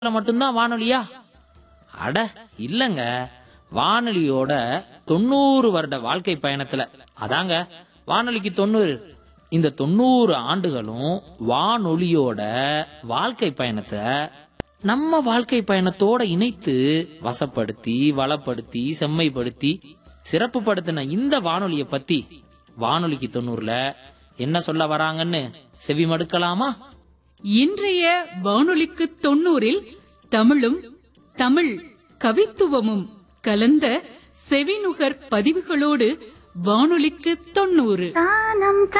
மட்டும்தான் வானொலியா அட இல்லங்க வானொலியோட தொண்ணூறு வருட வாழ்க்கை பயணத்துல அதாங்க வானொலிக்கு தொண்ணூறு இந்த தொண்ணூறு ஆண்டுகளும் வானொலியோட வாழ்க்கை பயணத்தை நம்ம வாழ்க்கை பயணத்தோட இணைத்து வசப்படுத்தி வளப்படுத்தி செம்மைப்படுத்தி சிறப்புப்படுத்தின இந்த வானொலிய பத்தி வானொலிக்கு தொண்ணூறுல என்ன சொல்ல வராங்கன்னு செவி மடுக்கலாமா இன்றைய வானொலிக்கு தொண்ணூறில் தமிழும் தமிழ் கவித்துவமும் கலந்த செவிநுகர் பதிவுகளோடு வானொலிக்கு தொண்ணூறு தானம்